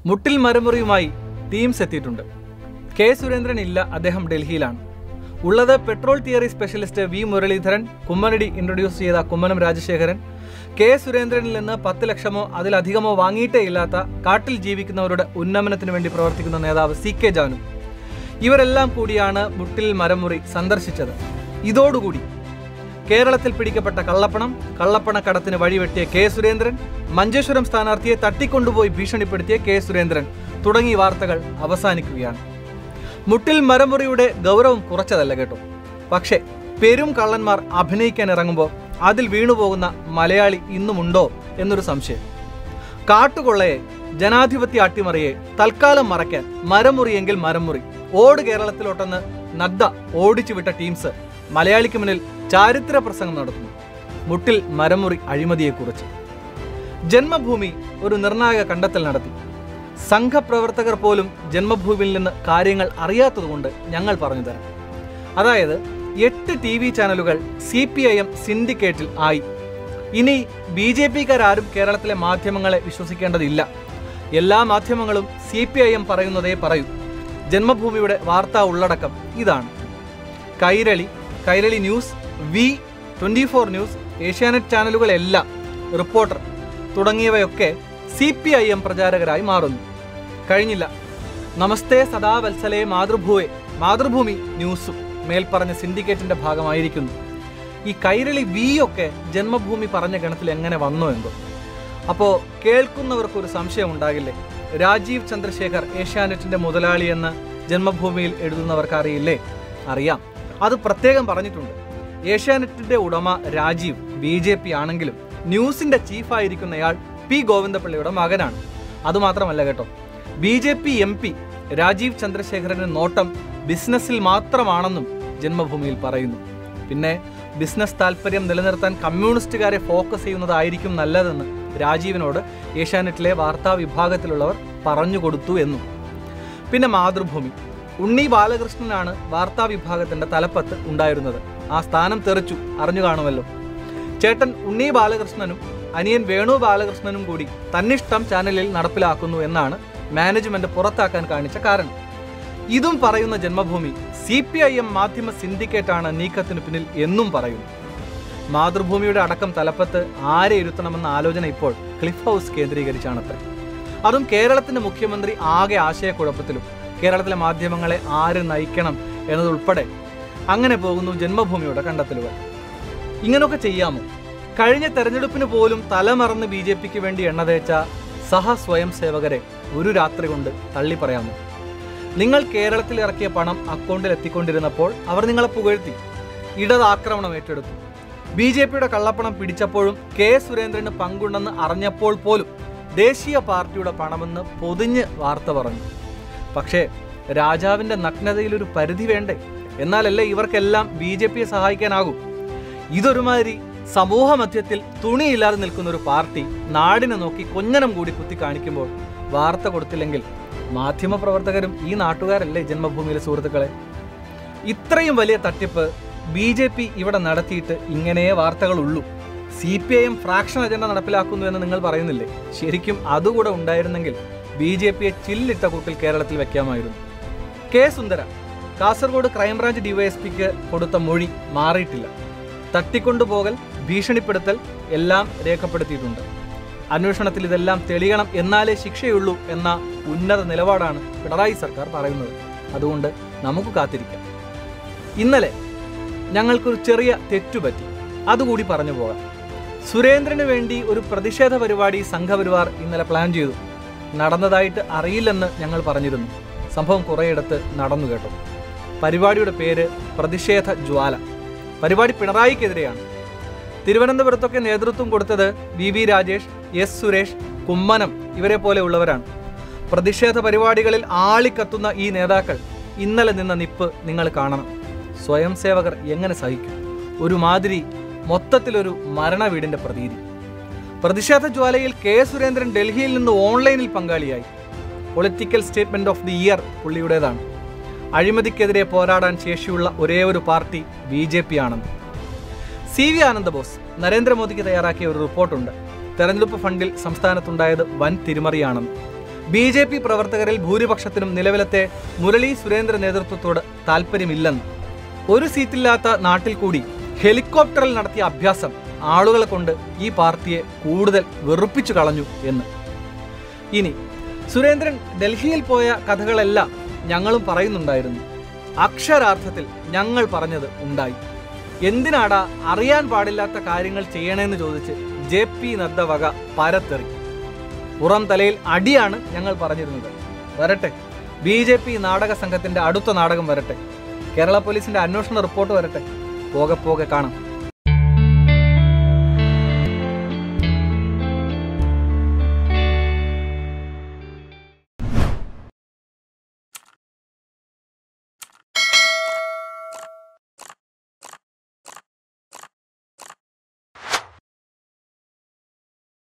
മുട്ടിൽ മരമുറിയുമായി ടീംസ് എത്തിയിട്ടുണ്ട് കെ സുരേന്ദ്രൻ ഇല്ല അദ്ദേഹം ഡൽഹിയിലാണ് ഉള്ളത് petrol theory specialist V Muraleedharan കുമ്മനടി ഇൻട്രൊഡ്യൂസ് ചെയ്ത കുമ്മനം രാജശേഖരൻ കെ സുരേന്ദ്രനിൽ നിന്ന് പത്ത് ലക്ഷമോ അതിലധികമോ വാങ്ങിയിട്ടേ ഇല്ലാത്ത കാട്ടിൽ ജീവിക്കുന്നവരുടെ ഉന്നമനത്തിന് വേണ്ടി പ്രവർത്തിക്കുന്ന നേതാവ് സി കെ ജാനു ഇവരെല്ലാം കൂടിയാണ് മുട്ടിൽ മരമുറി സന്ദർശിച്ചത് ഇതോടുകൂടി കേരളത്തിൽ പിടിക്കപ്പെട്ട കള്ളപ്പണം കള്ളപ്പണക്കടത്തിന് വഴിവെട്ടിയ കെ സുരേന്ദ്രൻ മഞ്ചേശ്വരം സ്ഥാനാർത്ഥിയെ തട്ടിക്കൊണ്ടുപോയി ഭീഷണിപ്പെടുത്തിയ കെ സുരേന്ദ്രൻ തുടങ്ങിയ വാർത്തകൾ അവസാനിക്കുകയാണ് മുട്ടിൽ മരമുറിയുടെ ഗൗരവം കുറച്ചതല്ല കേട്ടോ പക്ഷേ പെരും കള്ളന്മാർ അഭിനയിക്കാൻ ഇറങ്ങുമ്പോൾ അതിൽ വീണുപോകുന്ന മലയാളി ഇന്നുമുണ്ടോ എന്നൊരു സംശയം കാട്ടുകൊള്ളയെ ജനാധിപത്യ അട്ടിമറിയെ തൽക്കാലം മറയ്ക്കാൻ മരമുറിയെങ്കിൽ മരമുറി ഓട് കേരളത്തിലോട്ടെന്ന് നദ്ദ ഓടിച്ചു വിട്ട ടീംസ് മലയാളിക്ക് മുന്നിൽ ചാരിത്ര പ്രസംഗം നടത്തുന്നു മുട്ടിൽ മരമുറി അഴിമതിയെക്കുറിച്ച് ജന്മഭൂമി ഒരു നിർണായക കണ്ടെത്തൽ നടത്തി സംഘപ്രവർത്തകർ പോലും ജന്മഭൂമിയിൽ നിന്ന് കാര്യങ്ങൾ അറിയാത്തതുകൊണ്ട് ഞങ്ങൾ പറഞ്ഞു തരാം അതായത് എട്ട് ടി വി ചാനലുകൾ സി പി ഐ എം സിൻഡിക്കേറ്റിൽ ആയി ഇനി ബി ജെ പിക്കാരും കേരളത്തിലെ മാധ്യമങ്ങളെ വിശ്വസിക്കേണ്ടതില്ല എല്ലാ മാധ്യമങ്ങളും സി പി ഐ എം പറയുന്നതേ പറയൂ ജന്മഭൂമിയുടെ വാർത്താ ഉള്ളടക്കം ഇതാണ് Kairali Kairali news V twenty four news Asianet ചാനലുകളെല്ലാം റിപ്പോർട്ടർ തുടങ്ങിയവയൊക്കെ സി പി ഐ എം പ്രചാരകരായി മാറുന്നു കഴിഞ്ഞില്ല നമസ്തേ സദാവത്സലേ മാതൃഭൂവെ മാതൃഭൂമി ന്യൂസും മേൽപ്പറഞ്ഞ സിൻഡിക്കേറ്റിന്റെ ഭാഗമായിരിക്കുന്നു ഈ കൈരളി വി ഒക്കെ ജന്മഭൂമി പറഞ്ഞ ഗണത്തിൽ എങ്ങനെ വന്നോ എന്തോ അപ്പോൾ കേൾക്കുന്നവർക്കൊരു സംശയം ഉണ്ടാകില്ലേ രാജീവ് ചന്ദ്രശേഖർ ഏഷ്യാനെറ്റിന്റെ മുതലാളി എന്ന് ജന്മഭൂമിയിൽ എഴുതുന്നവർക്ക് അറിയില്ലേ അറിയാം അത് പ്രത്യേകം പറഞ്ഞിട്ടുണ്ട് ഏഷ്യാനെറ്റിന്റെ ഉടമ രാജീവ് ബി ജെ പി ആണെങ്കിലും ന്യൂസിന്റെ ചീഫായിരിക്കുന്നയാൾ പി ഗോവിന്ദപിള്ളയുടെ മകനാണ് അതുമാത്രമല്ല കേട്ടോ B J P M P Rajeev ചന്ദ്രശേഖരന്റെ നോട്ടം ബിസിനസ്സിൽ മാത്രമാണെന്നും ജന്മഭൂമിയിൽ പറയുന്നു പിന്നെ ബിസിനസ് താല്പര്യം നിലനിർത്താൻ കമ്മ്യൂണിസ്റ്റുകാരെ ഫോക്കസ് ചെയ്യുന്നതായിരിക്കും നല്ലതെന്ന് രാജീവിനോട് ഏഷ്യാനെറ്റിലെ വാർത്താ വിഭാഗത്തിലുള്ളവർ പറഞ്ഞു കൊടുത്തു എന്നും പിന്നെ മാതൃഭൂമി ഉണ്ണി ബാലകൃഷ്ണനാണ് വാർത്താ വിഭാഗത്തിന്റെ തലപ്പത്ത് ഉണ്ടായിരുന്നത് ആ സ്ഥാനം തെറിച്ചു അറിഞ്ഞു കാണുമല്ലോ ചേട്ടൻ ഉണ്ണി ബാലകൃഷ്ണനും അനിയൻ വേണു ബാലകൃഷ്ണനും കൂടി തന്നിഷ്ടം ചാനലിൽ നടപ്പിലാക്കുന്നു എന്നാണ് മാനേജ്മെന്റ് പുറത്താക്കാൻ കാണിച്ച കാരണം ഇതും പറയുന്ന Janmabhumi C P I M മാധ്യമ സിൻഡിക്കേറ്റാണ് നീക്കത്തിന് പിന്നിൽ എന്നും പറയുന്നു മാതൃഭൂമിയുടെ അടക്കം തലപ്പത്ത് ആരെ ഇരുത്തണമെന്ന ആലോചന ഇപ്പോൾ ക്ലിഫ് ഹൗസ് കേന്ദ്രീകരിച്ചാണത്രേ അതും കേരളത്തിന്റെ മുഖ്യമന്ത്രി ആകെ ആശയക്കുഴപ്പത്തിലും കേരളത്തിലെ മാധ്യമങ്ങളെ ആര് നയിക്കണം എന്നതുൾപ്പെടെ അങ്ങനെ പോകുന്നു ജന്മഭൂമിയുടെ കണ്ടെത്തലുകൾ ഇങ്ങനെയൊക്കെ ചെയ്യാമോ കഴിഞ്ഞ തെരഞ്ഞെടുപ്പിന് പോലും തലമറന്ന് ബി ജെ പിക്ക് വേണ്ടി എണ്ണ തേച്ച സഹ സ്വയം സേവകരെ ഒരു രാത്രി കൊണ്ട് തള്ളി പറയാമോ നിങ്ങൾ കേരളത്തിൽ ഇറക്കിയ പണം അക്കൗണ്ടിൽ എത്തിക്കൊണ്ടിരുന്നപ്പോൾ അവർ നിങ്ങളെ പുകഴ്ത്തി ഇടത് ആക്രമണം ഏറ്റെടുത്തു ബി ജെ പിയുടെ കള്ളപ്പണം പിടിച്ചപ്പോഴും കെ സുരേന്ദ്രന് പങ്കുണ്ടെന്ന് അറിഞ്ഞപ്പോൾ പോലും ദേശീയ പാർട്ടിയുടെ പണമെന്ന് പൊതിഞ്ഞ് വാർത്ത പറഞ്ഞു പക്ഷേ രാജാവിന്റെ നഗ്നതയിൽ ഒരു പരിധി വേണ്ടേ എന്നാലല്ലേ ഇവർക്കെല്ലാം ബി ജെ പിയെ സഹായിക്കാനാകൂ ഇതൊരുമാതിരി സമൂഹ മധ്യത്തിൽ തുണിയില്ലാതെ നിൽക്കുന്ന ഒരു പാർട്ടി നാടിനെ നോക്കി കൊഞ്ഞനം കൂടി കുത്തി കാണിക്കുമ്പോൾ വാർത്ത കൊടുത്തില്ലെങ്കിൽ മാധ്യമപ്രവർത്തകരും ഈ നാട്ടുകാരല്ലേ ജന്മഭൂമിയിലെ സുഹൃത്തുക്കളെ ഇത്രയും വലിയ തട്ടിപ്പ് ബി ജെ പി ഇവിടെ നടത്തിയിട്ട് ഇങ്ങനെയേ വാർത്തകളുള്ളൂ C P I M fraction agenda നടപ്പിലാക്കുന്നു എന്ന് നിങ്ങൾ പറയുന്നില്ലേ ശരിക്കും അതുകൂടെ ഉണ്ടായിരുന്നെങ്കിൽ ബി ജെ പിയെ ചില്ലിട്ട കൂട്ടിൽ കേരളത്തിൽ വെക്കാമായിരുന്നു കെ സുന്ദര കാസർഗോഡ് ക്രൈംബ്രാഞ്ച് ഡിവൈഎസ്പിക്ക് കൊടുത്ത മൊഴി മാറിയിട്ടില്ല തട്ടിക്കൊണ്ടുപോകൽ ഭീഷണിപ്പെടുത്തൽ എല്ലാം രേഖപ്പെടുത്തിയിട്ടുണ്ട് അന്വേഷണത്തിൽ ഇതെല്ലാം തെളിയണം എന്നാലേ ശിക്ഷയുള്ളൂ എന്ന ഉന്നത നിലപാടാണ് പിണറായി സർക്കാർ പറയുന്നത് അതുകൊണ്ട് നമുക്ക് കാത്തിരിക്കാം ഇന്നലെ ഞങ്ങൾക്കൊരു ചെറിയ തെറ്റുപറ്റി അതുകൂടി പറഞ്ഞു പോകാം സുരേന്ദ്രന് വേണ്ടി ഒരു പ്രതിഷേധ പരിപാടി സംഘപരിവാർ ഇന്നലെ പ്ലാൻ ചെയ്തു നടന്നതായിട്ട് അറിയില്ലെന്ന് ഞങ്ങൾ പറഞ്ഞിരുന്നു സംഭവം കുറേയിടത്ത് നടന്നു കേട്ടോ പരിപാടിയുടെ പേര് പ്രതിഷേധ ജ്വാല പരിപാടി പിണറായിക്കെതിരെയാണ് തിരുവനന്തപുരത്തൊക്കെ നേതൃത്വം കൊടുത്തത് V V Rajesh S Suresh Kummanam ഇവരെ പോലെ ഉള്ളവരാണ് പ്രതിഷേധ പരിപാടികളിൽ ആളിക്കത്തുന്ന ഈ നേതാക്കൾ ഇന്നലെ നിന്ന നിപ്പ് നിങ്ങൾ കാണണം സ്വയം സേവകർ എങ്ങനെ സഹിക്കും ഒരു മാതിരി മൊത്തത്തിലൊരു മരണ വീടിന്റെ പ്രതീതി പ്രതിഷേധ ജ്വാലയിൽ കെ സുരേന്ദ്രൻ ഡൽഹിയിൽ നിന്ന് ഓൺലൈനിൽ പങ്കാളിയായി political statement of the year പുള്ളിയുടേതാണ് അഴിമതിക്കെതിരെ പോരാടാൻ ശേഷിയുള്ള ഒരേ ഒരു പാർട്ടി ബി ജെ പി ആണെന്ന് സി വി ആനന്ദബോസ് നരേന്ദ്രമോദിക്ക് തയ്യാറാക്കിയ ഒരു റിപ്പോർട്ടുണ്ട് തെരഞ്ഞെടുപ്പ് ഫണ്ടിൽ സംസ്ഥാനത്തുണ്ടായത് വൻ തിരിമറിയാണെന്ന് ബി ജെ പി പ്രവർത്തകരിൽ ഭൂരിപക്ഷത്തിനും നിലവിലത്തെ മുരളി സുരേന്ദ്ര നേതൃത്വത്തോട് താല്പര്യമില്ലെന്ന് ഒരു സീറ്റില്ലാത്ത നാട്ടിൽ കൂടി ഹെലികോപ്റ്ററിൽ നടത്തിയ അഭ്യാസം ആളുകളെ കൊണ്ട് ഈ പാർട്ടിയെ കൂടുതൽ വെറുപ്പിച്ചു കളഞ്ഞു എന്ന് ഇനി സുരേന്ദ്രൻ ഡൽഹിയിൽ പോയ കഥകളെല്ലാം ഞങ്ങളും പറയുന്നുണ്ടായിരുന്നു അക്ഷരാർത്ഥത്തിൽ ഞങ്ങൾ പറഞ്ഞത് ഉണ്ടായി എന്തിനാടാ അറിയാൻ പാടില്ലാത്ത കാര്യങ്ങൾ ചെയ്യണമെന്ന് ചോദിച്ച് ജെ പി നദ്ദ വക പരത്തെറി പുറം തലയിൽ അടിയാണ് ഞങ്ങൾ പറഞ്ഞിരുന്നത് വരട്ടെ ബി ജെ പി നാടക സംഘത്തിന്റെ അടുത്ത നാടകം വരട്ടെ കേരള പോലീസിന്റെ അന്വേഷണ റിപ്പോർട്ട് വരട്ടെ പോകെ പോകെ കാണാം